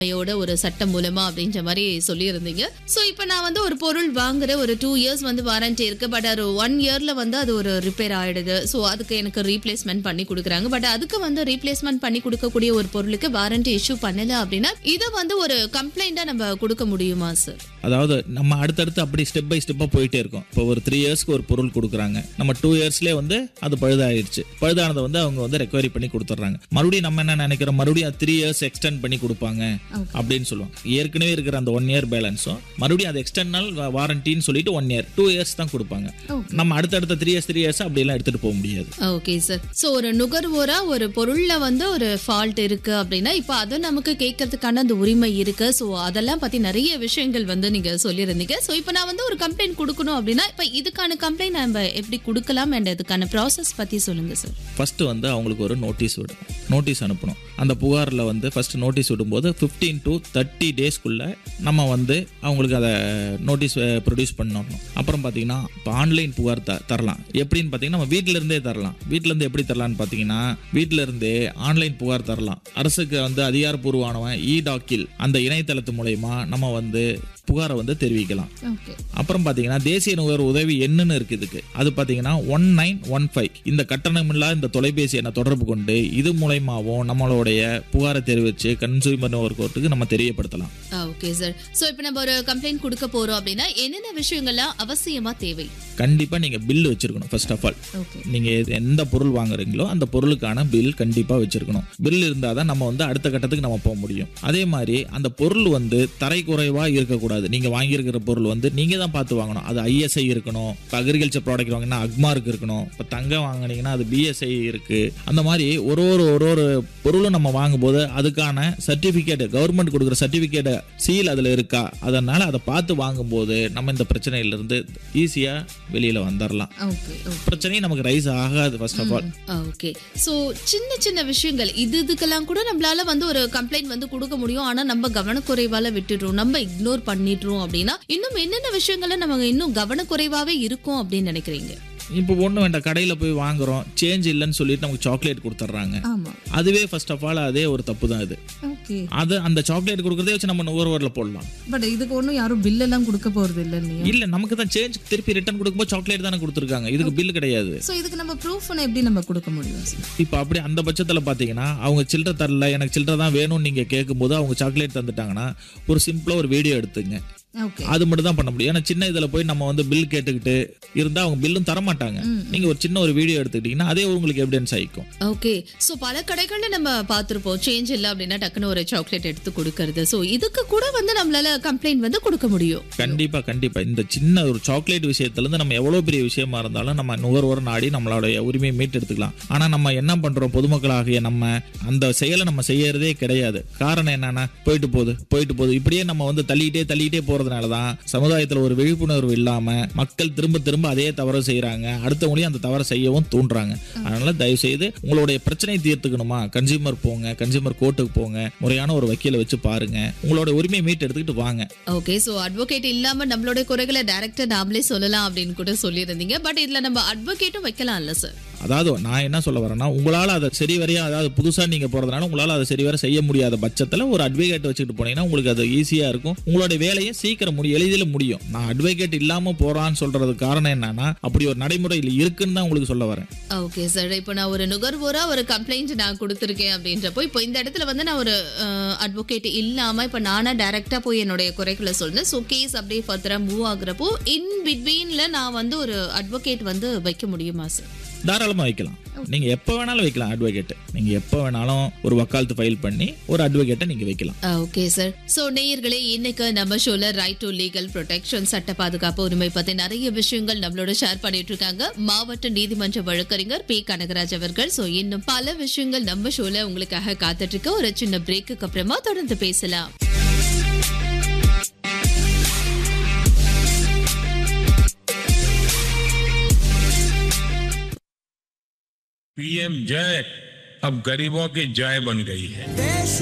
யோட ஒரு சட்டம் மூலமா அப்படின்ற மாதிரி சொல்லியிருந்தீங்க ஸோ இப்போ நான் வந்து ஒரு பொருள் வாங்குற ஒரு டூ இயர்ஸ் வந்து வாரண்டி இருக்கு பட் ஒரு ஒன் இயர்ல வந்து அது ஒரு ரிப்பேர் ஆயிடுது ஸோ அதுக்கு எனக்கு ரீப்ளேஸ்மெண்ட் பண்ணி கொடுக்குறாங்க பட் அதுக்கு வந்து ரீப்ளேஸ்மெண்ட் பண்ணி கொடுக்கக்கூடிய ஒரு பொருளுக்கு வாரண்டி இஷ்யூ பண்ணல அப்படின்னா இதை வந்து ஒரு கம்ப்ளைண்டா நம்ம கொடுக்க முடியுமா சார் அதாவது நம்ம அடுத்தடுத்து அப்படி ஸ்டெப் பை ஸ்டெப்பாக போயிட்டே இருக்கோம் இப்போ ஒரு த்ரீ இயர்ஸ்க்கு ஒரு பொருள் கொடுக்குறாங்க நம்ம டூ இயர்ஸ்லேயே வந்து அது பழுதாயிடுச்சு பழுதானதை வந்து அவங்க வந்து ரெக்கவரி பண்ணி கொடுத்துட்றாங்க மறுபடியும் நம்ம என்ன நினைக்கிறோம் மறுபடியும் த்ரீ இயர்ஸ் எக்ஸ்டெண்ட் பண்ணி கொடுப்பாங்க அப்படின்னு சொல்லுவோம் ஏற்கனவே இருக்கிற அந்த ஒன் இயர் பேலன்ஸும் மறுபடியும் அது எக்ஸ்டர்னல் வாரண்டின்னு சொல்லிட்டு ஒன் இயர் டூ இயர்ஸ் தான் கொடுப்பாங்க நம்ம அடுத்தடுத்த த்ரீ இயர்ஸ் த்ரீ இயர்ஸ் அப்படியெல்லாம் எடுத்துகிட்டு போக முடியாது ஓகே சார் ஸோ ஒரு நுகர்வோரா ஒரு பொருள்ல வந்து ஒரு ஃபால்ட் இருக்கு அப்படின்னா இப்போ அதை நமக்கு கேட்கறதுக்கான அந்த உரிமை இருக்கு ஸோ அதெல்லாம் பத்தி நிறைய விஷயங்கள் வந்து நீங்க சொல்லியிருந்தீங்க ஸோ இப்போ நான் வந்து ஒரு கம்ப்ளைண்ட் கொடுக்கணும் அப்படின்னா இப்போ இதுக்கான கம்ப்ளைண்ட் நம்ம எப்படி கொடுக்கலாம் அண்ட் இதுக்கான ப்ராசஸ் பத்தி சொல்லுங்க சார் ஃபர்ஸ்ட் வந்து அவங்களுக்கு ஒரு நோட்டீஸ் விடணும் நோட்டீஸ் அனுப்பணும் அந்த புகாரில் வந்து ஃபர்ஸ்ட் நோட்டீஸ் விடும்போது ஃபிஃப்டீன் டு தேர்ட்டி டேஸ்க்குள்ள நம்ம வந்து அவங்களுக்கு அதை நோட்டீஸ் ப்ரொடியூஸ் பண்ணணும் அப்புறம் பார்த்தீங்கன்னா இப்போ ஆன்லைன் புகார் த தரலாம் எப்படின்னு பார்த்தீங்கன்னா நம்ம வீட்டில இருந்தே தரலாம் வீட்டில இருந்து எப்படி தரலாம்னு பார்த்தீங்கன்னா வீட்டில இருந்தே ஆன்லைன் புகார் தரலாம் அரசுக்கு வந்து அதிகாரப்பூர்வமானவன் இ டாக்கில் அந்த இணையதளத்து மூலயமா நம்ம வந்து புகாரை வந்து தெரிவிக்கலாம் ஓகே அப்புறம் பார்த்தீங்கன்னா தேசிய நுகர்வோர் உதவி எண்ணுன்னு இருக்கு இதுக்கு அது பார்த்தீங்கன்னா ஒன் நைன் ஒன் ஃபைவ் இந்த கட்டணமில்லா இந்த தொலைபேசி எண்ணை தொடர்பு கொண்டு இது மூலயமாவும் நம்மளுடைய புகாரை தெரிவித்து கன்சூமர் நுகர்வோர் கோர்ட்டுக்கு நம்ம தெரியப்படுத்தலாம் ஓகே சார் ஸோ இப்போ நம்ம ஒரு கம்ப்ளைண்ட் கொடுக்க போறோம் அப்படின்னா என்னென்ன விஷயங்கள்லாம் அவசியமா தேவை கண்டிப்பாக நீங்கள் பில் வச்சிருக்கணும் ஃபர்ஸ்ட் ஆஃப் ஆல் ஓகே நீங்கள் எந்த பொருள் வாங்குறீங்களோ அந்த பொருளுக்கான பில் கண்டிப்பாக வச்சிருக்கணும் பில் இருந்தால் தான் நம்ம வந்து அடுத்த கட்டத்துக்கு நம்ம போக முடியும் அதே மாதிரி அந்த பொருள் வந்து தரை குறைவாக இருக்கக்கூடாது நீங்கள் வாங்கியிருக்கிற பொருள் வந்து நீங்கள் தான் பார்த்து வாங்கணும் அது ஐஎஸ்ஐ இருக்கணும் இப்போ அக்ரிகல்ச்சர் ப்ராடக்ட் வாங்கினா அக்மார்க் இருக்கணும் இப்போ தங்கம் வாங்குனீங்கன்னா அது பிஎஸ்ஐ இருக்குது அந்த மாதிரி ஒரு ஒரு ஒரு ஒரு பொருளும் நம்ம வாங்கும்போது அதுக்கான சர்டிஃபிகேட் கவர்மெண்ட் கொடுக்குற சர்டிஃபிகேட் சீல் அதில் இருக்கா அதனால் அதை பார்த்து வாங்கும்போது நம்ம இந்த பிரச்சனையிலிருந்து ஈஸியாக வெளியில் வந்துடலாம் ஓகே ஓகே பிரச்சனையும் நமக்கு ரைஸ் ஆகாது first of all okay so சின்ன சின்ன விஷயங்கள் இது இதுக்கெல்லாம் கூட நம்மளால வந்து ஒரு கம்ப்ளைண்ட் வந்து கொடுக்க முடியும் ஆனா நம்ம கவனக்குறைவால விட்டுடுறோம் நம்ம இக்னோர் பண்ணிடுறோம் அப்படின்னா இன்னும் என்னென்ன விஷயங்களை நம்ம இன்னும் கவனக்குறைவாவே இருக்கும் அப்படின்னு நினைக்கிறீங்க இப்போ ஒன்றும் வேண்டாம் கடையில் போய் வாங்குறோம் சேஞ்ச் இல்லைன்னு சொல்லிட்டு நமக்கு சாக்லேட் கொடுத்துட்றாங்க ஆமா அதுவே ஃபர்ஸ்ட் ஆஃப் ஆல் அதே ஒரு தப்பு தான் இது ஓகே அது அந்த சாக்லேட் கொடுக்குறதே வச்சு நம்ம நுகர்வோரில் போடலாம் பட் இதுக்கு ஒன்றும் யாரும் பில் எல்லாம் கொடுக்க போறது இல்லை இல்லையா இல்லை நமக்கு தான் சேஞ்ச் திருப்பி ரிட்டர்ன் கொடுக்கும்போது சாக்லேட் தானே கொடுத்துருக்காங்க இதுக்கு பில் கிடையாது ஸோ இதுக்கு நம்ம ப்ரூஃப்னு எப்படி நம்ம கொடுக்க முடியும் sir? இப்போ அப்படி அந்த பட்சத்தில் பார்த்தீங்கன்னா அவங்க சில்லறை தரல எனக்கு சில்லறை தான் வேணும்னு நீங்கள் கேட்கும்போது அவங்க சாக்லேட் தந்துட்டாங்கன்னா ஒரு சிம்பிளாக ஒரு வீடியோ எடுத்துங்க ஓகே அது மட்டும் தான் பண்ண முடியும் ஏன்னா சின்ன இதில் போய் நம்ம வந்து பில் கேட்டுக்கிட்டு இருந்தால் அவங்க பில்லும் தர மாட்டாங்க நீங்கள் ஒரு சின்ன ஒரு வீடியோ எடுத்துக்கிட்டீங்கன்னா அதே உங்களுக்கு எவிடன்ஸ் ஆயிக்கும் ஓகே சோ பல கடைகள்ல நம்ம பார்த்திருப்போம் சேஞ்ச் இல்ல அப்படின்னா டக்குன்னு ஒரு சாக்லேட் எடுத்து கொடுக்கறது சோ இதுக்கு கூட வந்து நம்மளால கம்ப்ளைண்ட் வந்து கொடுக்க முடியும் கண்டிப்பா கண்டிப்பா இந்த சின்ன ஒரு சாக்லேட் விஷயத்துல இருந்து நம்ம எவ்வளவு பெரிய விஷயமா இருந்தாலும் நம்ம நுகர்வோர் நாடி நம்மளுடைய உரிமையை மீட்டெடுத்துக்கலாம் ஆனா நம்ம என்ன பண்றோம் பொதுமக்களாகிய நம்ம அந்த செயலை நம்ம செய்யறதே கிடையாது காரணம் என்னன்னா போயிட்டு போகுது போயிட்டு போகுது இப்படியே நம்ம வந்து தள்ளிட்டே தள்ளிட்டே போறதுனால தான் சமுதாயத்துல ஒரு விழிப்புணர்வு இல்லாம மக்கள் திரும்ப திரும்ப அதே தவறு செய்யறாங்க அடுத்தவங்களையும் அந்த தவறை செய்யவும் தூண்டுறாங்க அதனால தயவு செய்து உங்களுடைய பிரச்சனையை தீர்த்துக்கணுமா கன்சியூமர் போங்க கன்சியூமர் கோர்ட்டுக்கு போங்க முறையான ஒரு வக்கீலை வச்சு பாருங்க உங்களோட உரிமையை மீட்டு எடுத்துக்கிட்டு வாங்க ஓகே சோ அட்வொகேட் இல்லாம நம்மளோட குறைகளை டைரக்டா நாமளே சொல்லலாம் அப்படின்னு கூட சொல்லியிருந்தீங்க பட் இதுல நம்ம அட்வொகேட்டும் வைக்கலாம்ல சார் அதாவது நான் என்ன சொல்ல வரேன்னா உங்களால் அதை சரி வரையா அதாவது புதுசாக நீங்கள் போகிறதுனால உங்களால் அதை சரி வர செய்ய முடியாத பட்சத்தில் ஒரு அட்வொகேட் வச்சுக்கிட்டு போனீங்கன்னா உங்களுக்கு அது ஈஸியாக இருக்கும் உங்களுடைய வேலையை சீக்கிரம் முடியும் எளிதில் முடியும் நான் அட்வொகேட் இல்லாமல் போகிறான்னு சொல்றது காரணம் என்னன்னா அப்படி ஒரு நடைமுறையில் இருக்குன்னு தான் உங்களுக்கு சொல்ல வரேன் ஓகே சார் இப்போ நான் ஒரு நுகர்வோரா ஒரு கம்ப்ளைண்ட் நான் கொடுத்துருக்கேன் அப்படின்றப்போ இப்போ இந்த இடத்துல வந்து நான் ஒரு அட்வொகேட் இல்லாம இப்போ நானா டைரக்டா போய் என்னுடைய குறைகளை சொல்றேன் ஸோ கேஸ் அப்படியே ஃபர்தரா மூவ் ஆகுறப்போ இன் பிட்வீன்ல நான் வந்து ஒரு அட்வொகேட் வந்து வைக்க முடியுமா சார் தாராளமாக வைக்கலாம் நீங்கள் எப்போ வேணாலும் வைக்கலாம் அட்வொகேட் நீங்கள் எப்போ வேணாலும் ஒரு வக்காலத்து ஃபைல் பண்ணி ஒரு அட்வொகேட்டை நீங்கள் வைக்கலாம் ஓகே சார் சோ நேயர்களே இன்னைக்கு நம்ம ஷோல ரைட் டு லீகல் ப்ரொடெக்ஷன் சட்ட பாதுகாப்பு உரிமை பத்தி நிறைய விஷயங்கள் நம்மளோட ஷேர் பண்ணிட்டு இருக்காங்க மாவட்ட நீதிமன்ற வழக்கறிஞர் பி கனகராஜ் அவர்கள் சோ இன்னும் பல விஷயங்கள் நம்ம ஷோல உங்களுக்காக காத்துட்டு இருக்கு ஒரு சின்ன பிரேக்குக்கு அப்புறமா தொடர்ந்து பேசலாம் पीएम जय अब गरीबों की जय बन गई है